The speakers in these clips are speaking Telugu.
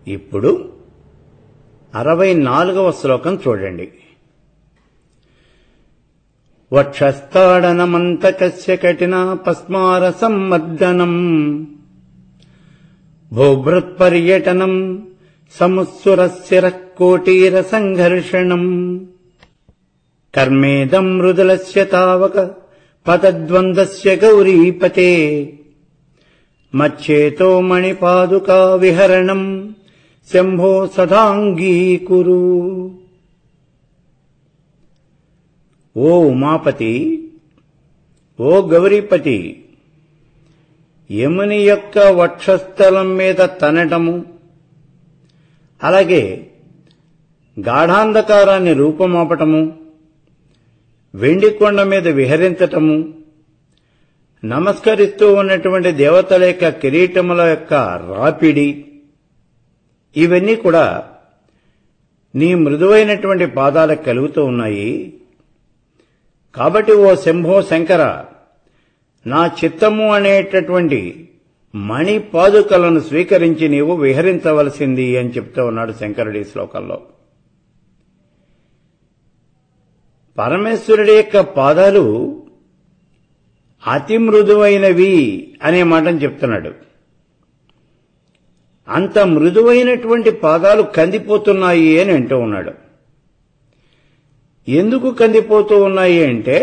ఇప్పుడు అరవై నాలుగవ శ్లోకం చూడండి వక్షస్థాడనమంతకస్య కఠినా పస్మార సమ్మర్దనం భూభృత్పర్యటనం సముత్సురశిర కోటీర సంఘర్షణం కర్మేదం మృదులస్య తావక పదద్వంద్వస్య గౌరీపతే మచ్చేతో మణిపాదుకా విహరణం శంభో సదాంగీకురు ఓ ఉమాపతి ఓ గౌరీపతి యముని యొక్క వక్షస్థలం మీద తనటము అలాగే గాఢాంధకారాన్ని రూపమాపటము వెండి కొండ మీద విహరించటము నమస్కరిస్తూ ఉన్నటువంటి దేవతల యొక్క కిరీటముల యొక్క రాపిడి ఇవన్నీ కూడా నీ మృదువైనటువంటి పాదాలకు కలుగుతూ ఉన్నాయి కాబట్టి ఓ శంభో శంకర నా చిత్తము అనేటటువంటి మణి పాదుకలను స్వీకరించి నీవు విహరించవలసింది అని చెప్తూ ఉన్నాడు శంకరుడి ఈ శ్లోకంలో పరమేశ్వరుడి యొక్క పాదాలు అతి మృదువైనవి అనే మాటను చెప్తున్నాడు అంత మృదువైనటువంటి పాదాలు కందిపోతున్నాయి అని అంటూ ఉన్నాడు ఎందుకు కందిపోతూ ఉన్నాయి అంటే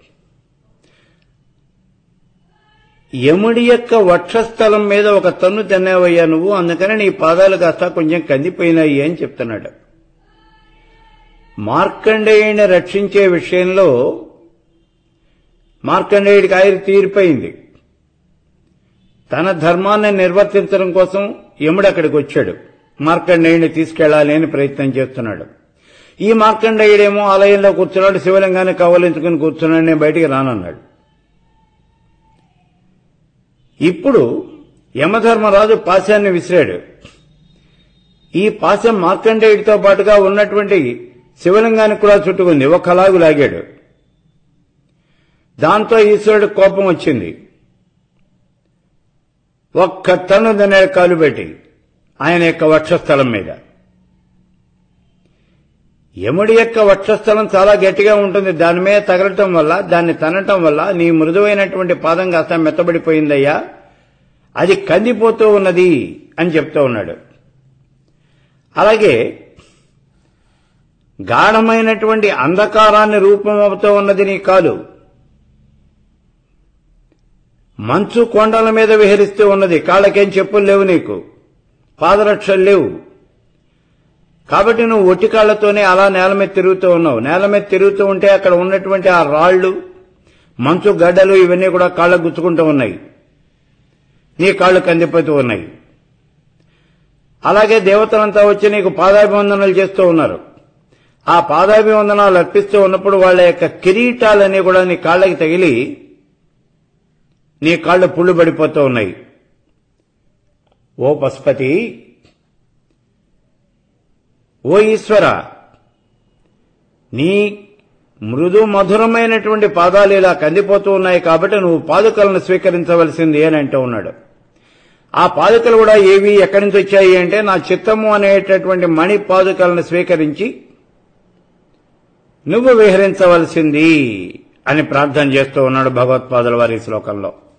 యముడి యొక్క వక్షస్థలం మీద ఒక తన్ను తిన్నావయ్యా నువ్వు అందుకని నీ పాదాలు కాస్త కొంచెం కందిపోయినాయి అని చెప్తున్నాడు మార్కండేయుని రక్షించే విషయంలో మార్కండేయుడికి ఆయన తీరిపోయింది తన ధర్మాన్ని నిర్వర్తించడం కోసం యముడు అక్కడికి వచ్చాడు మార్కండేయుని తీసుకెళ్లాలి అని ప్రయత్నం చేస్తున్నాడు ఈ మార్కండేయుడేమో ఆలయంలో కూర్చున్నాడు శివలింగాన్ని కవలించుకుని కూర్చున్నాడు నేను బయటికి రానన్నాడు ఇప్పుడు యమధర్మరాజు పాశాన్ని విసిరాడు ఈ పాశం మార్కండేయుడితో పాటుగా ఉన్నటువంటి శివలింగానికి కూడా చుట్టుకుంది ఒక్కలాగు లాగాడు దాంతో ఈశ్వరుడు కోపం వచ్చింది ఒక్క తను దాని కాలు పెట్టి ఆయన యొక్క వక్షస్థలం మీద యముడి యొక్క వక్షస్థలం చాలా గట్టిగా ఉంటుంది దాని మీద తగలటం వల్ల దాన్ని తనటం వల్ల నీ మృదువైనటువంటి పాదం కాస్త మెత్తబడిపోయిందయ్యా అది కందిపోతూ ఉన్నది అని చెప్తూ ఉన్నాడు అలాగే గాఢమైనటువంటి అంధకారాన్ని రూపమవుతూ ఉన్నది నీ కాలు మంచు కొండల మీద విహరిస్తూ ఉన్నది కాళ్ళకేం చెప్పులు లేవు నీకు పాదరక్షలు లేవు కాబట్టి నువ్వు ఒట్టి కాళ్లతోనే అలా నేల మీద తిరుగుతూ ఉన్నావు నేల మీద తిరుగుతూ ఉంటే అక్కడ ఉన్నటువంటి ఆ రాళ్లు మంచు గడ్డలు ఇవన్నీ కూడా కాళ్ళకు గుచ్చుకుంటూ ఉన్నాయి నీ కాళ్ళు కందిపోతూ ఉన్నాయి అలాగే దేవతలంతా వచ్చి నీకు పాదాభివందనలు చేస్తూ ఉన్నారు ఆ పాదాభివందనాలు అర్పిస్తూ ఉన్నప్పుడు వాళ్ళ యొక్క కిరీటాలన్నీ కూడా నీ కాళ్ళకి తగిలి నీ కాళ్ళు పుళ్ళు పడిపోతూ ఉన్నాయి ఓ పశుపతి ఓ ఈశ్వర నీ మృదు మధురమైనటువంటి పాదాలు ఇలా కందిపోతూ ఉన్నాయి కాబట్టి నువ్వు పాదుకలను స్వీకరించవలసింది అని అంటూ ఉన్నాడు ఆ పాదుకలు కూడా ఏవి ఎక్కడి నుంచి వచ్చాయి అంటే నా చిత్తము అనేటటువంటి మణి పాదుకలను స్వీకరించి నువ్వు విహరించవలసింది అని ప్రార్థన చేస్తూ ఉన్నాడు భగవత్పాదుల వారి శ్లోకంలో